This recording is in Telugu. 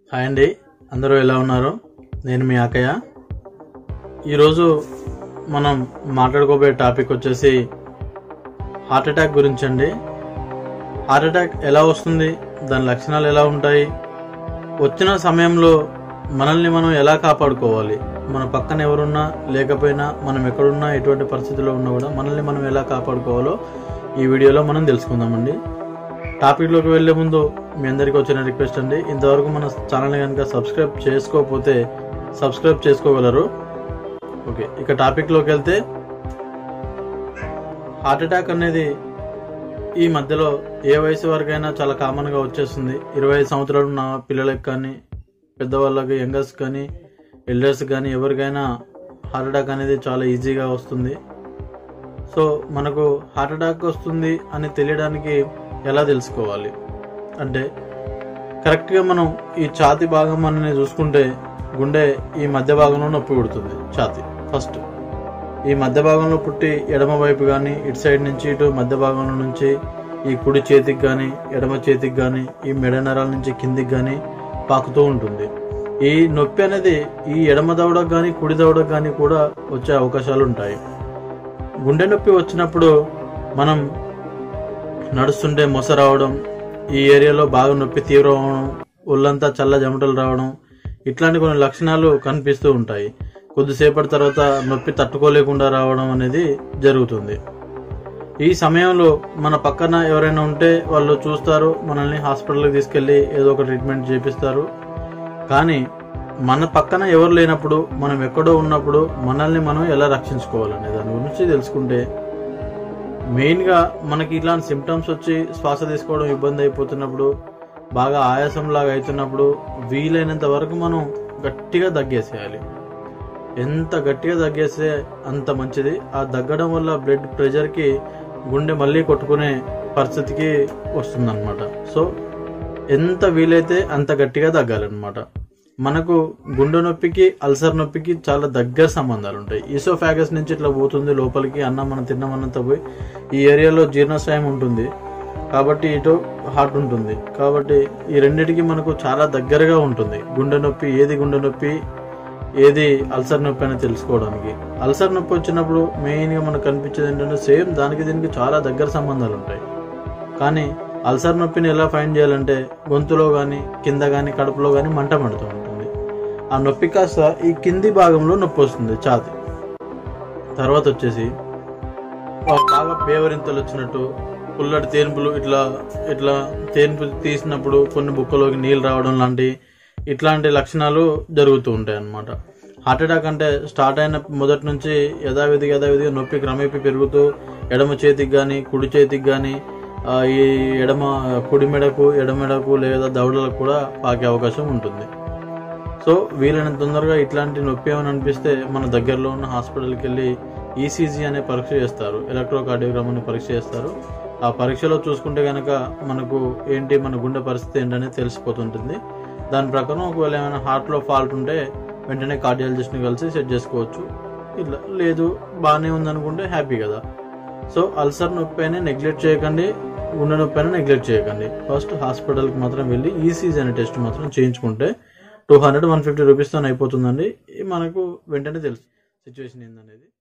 హాయ్ అండి అందరూ ఎలా ఉన్నారు నేను మీ అక్కయ్య ఈరోజు మనం మాట్లాడుకోబోయే టాపిక్ వచ్చేసి హార్ట్ అటాక్ గురించి అండి హార్ట్ అటాక్ ఎలా వస్తుంది దాని లక్షణాలు ఎలా ఉంటాయి వచ్చిన సమయంలో మనల్ని మనం ఎలా కాపాడుకోవాలి మన పక్కన ఎవరున్నా లేకపోయినా మనం ఎక్కడున్నా ఎటువంటి పరిస్థితిలో ఉన్నా కూడా మనల్ని మనం ఎలా కాపాడుకోవాలో ఈ వీడియోలో మనం తెలుసుకుందామండి టాపిక్లోకి వెళ్లే ముందు మీ అందరికీ వచ్చిన రిక్వెస్ట్ అండి ఇంతవరకు మన ఛానల్ కనుక సబ్స్క్రైబ్ చేసుకోకపోతే సబ్స్క్రైబ్ చేసుకోగలరు ఓకే ఇక టాపిక్లోకి వెళ్తే హార్ట్ అటాక్ అనేది ఈ మధ్యలో ఏ వయసు వరకైనా చాలా కామన్గా వచ్చేస్తుంది ఇరవై ఐదు సంవత్సరాలు ఉన్న పిల్లలకు కానీ పెద్దవాళ్ళకి యంగర్స్ కానీ ఎల్డర్స్ కానీ ఎవరికైనా హార్ట్ అటాక్ అనేది చాలా ఈజీగా వస్తుంది సో మనకు హార్ట్ అటాక్ వస్తుంది అని తెలియడానికి ఎలా తెలుసుకోవాలి అంటే కరెక్ట్గా మనం ఈ ఛాతి భాగం అనేది చూసుకుంటే గుండె ఈ మధ్య భాగంలో నొప్పి పుడుతుంది ఛాతి ఫస్ట్ ఈ మధ్య భాగంలో పుట్టి ఎడమ వైపు కానీ ఇటు సైడ్ నుంచి ఇటు మధ్య భాగంలో నుంచి ఈ కుడి చేతికి కానీ ఎడమ చేతికి కానీ ఈ మెడ నరాల నుంచి కిందికి కానీ పాకుతూ ఉంటుంది ఈ నొప్పి అనేది ఈ ఎడమ దవడకు కానీ కుడి దవడకు కానీ కూడా వచ్చే అవకాశాలు ఉంటాయి గుండె నొప్పి వచ్చినప్పుడు మనం నడుస్తుంటే మొస రావడం ఈ ఏరియాలో బాగా నొప్పి తీవ్రం అవడం ఒళ్ళంతా చల్ల చెమటలు రావడం ఇట్లాంటి కొన్ని లక్షణాలు కనిపిస్తూ ఉంటాయి కొద్దిసేపటి తర్వాత నొప్పి తట్టుకోలేకుండా రావడం అనేది జరుగుతుంది ఈ సమయంలో మన పక్కన ఎవరైనా ఉంటే వాళ్ళు చూస్తారు మనల్ని హాస్పిటల్కి తీసుకెళ్ళి ఏదో ఒక ట్రీట్మెంట్ చేపిస్తారు కానీ మన పక్కన ఎవరు లేనప్పుడు మనం ఎక్కడో ఉన్నప్పుడు మనల్ని మనం ఎలా రక్షించుకోవాలనే దాని గురించి తెలుసుకుంటే మెయిన్గా మనకి ఇట్లాంటి సిమ్టమ్స్ వచ్చి శ్వాస తీసుకోవడం ఇబ్బంది అయిపోతున్నప్పుడు బాగా ఆయాసం లాగా అవుతున్నప్పుడు వీలైనంత వరకు మనం గట్టిగా దగ్గేసేయాలి ఎంత గట్టిగా దగ్గేస్తే అంత మంచిది ఆ దగ్గడం వల్ల బ్లడ్ ప్రెషర్కి గుండె మళ్ళీ కొట్టుకునే పరిస్థితికి వస్తుందన్నమాట సో ఎంత వీలైతే అంత గట్టిగా తగ్గాలన్నమాట మనకు గుండె నొప్పికి అల్సర్ నొప్పికి చాలా దగ్గర సంబంధాలు ఉంటాయి ఈసోఫాగస్ నుంచి ఇట్లా పోతుంది లోపలికి అన్నం మనం తిన్నామన్నంత పోయి ఈ ఏరియాలో జీర్ణాశయం ఉంటుంది కాబట్టి ఇటు హార్ట్ ఉంటుంది కాబట్టి ఈ రెండిటికి మనకు చాలా దగ్గరగా ఉంటుంది గుండె నొప్పి ఏది గుండె నొప్పి ఏది అల్సర్ నొప్పి అని తెలుసుకోవడానికి అల్సర్ నొప్పి వచ్చినప్పుడు మెయిన్గా మనకు కనిపించేది ఏంటంటే సేమ్ దానికి దీనికి చాలా దగ్గర సంబంధాలు ఉంటాయి కానీ అల్సర్ నొప్పిని ఎలా ఫైండ్ చేయాలంటే గొంతులో కానీ కింద కానీ కడుపులో కానీ మంట మండుతూ ఉంటుంది ఆ నొప్పి కాస్త ఈ కింది భాగంలో నొప్పి వస్తుంది ఛాతి తర్వాత వచ్చేసి బాగా పేవరింతలు వచ్చినట్టు పుల్లటి తేన్పులు ఇట్లా ఇట్లా తేన్పు తీసినప్పుడు కొన్ని బుక్కలోకి నీళ్ళు రావడం లాంటి ఇట్లాంటి లక్షణాలు జరుగుతూ ఉంటాయి అన్నమాట హార్ట్ అటాక్ అంటే స్టార్ట్ అయిన మొదటి నుంచి యథావిధిగా యథావిధిగా నొప్పి క్రమేపీ పెరుగుతూ ఎడమ చేతికి కానీ కుడి చేతికి కానీ ఈ ఎడమ కుడి మెడకు ఎడమెడకు లేదా దవడలకు కూడా పాకే అవకాశం ఉంటుంది సో వీలైనంత తొందరగా ఇట్లాంటి నొప్పి ఏమైనా అనిపిస్తే మన దగ్గరలో ఉన్న హాస్పిటల్కి వెళ్ళి ఈసీజీ అనే పరీక్ష చేస్తారు ఎలక్ట్రోకార్డియోగ్రామ్ అనే పరీక్ష చేస్తారు ఆ పరీక్షలో చూసుకుంటే కనుక మనకు ఏంటి మన గుండె పరిస్థితి ఏంటనేది తెలిసిపోతుంటుంది దాని ప్రకారం ఒకవేళ ఏమైనా హార్ట్లో ఫాల్ట్ ఉంటే వెంటనే కార్డియాలజిస్ట్ని కలిసి సెట్ చేసుకోవచ్చు ఇట్లా లేదు బాగానే ఉందనుకుంటే హ్యాపీ కదా సో అల్సర్ నొప్పి అయినా నెగ్లెక్ట్ చేయకండి గుండె నొప్పి అయినా నెగ్లెక్ట్ చేయకండి ఫస్ట్ హాస్పిటల్కి మాత్రం వెళ్ళి ఈసీజీ అనే టెస్ట్ మాత్రం చేయించుకుంటే టూ హండ్రెడ్ వన్ ఫిఫ్టీ రూపీస్తో అయిపోతుందండి మనకు వెంటనే తెలుసు సిచ్యువేషన్ ఏందనేది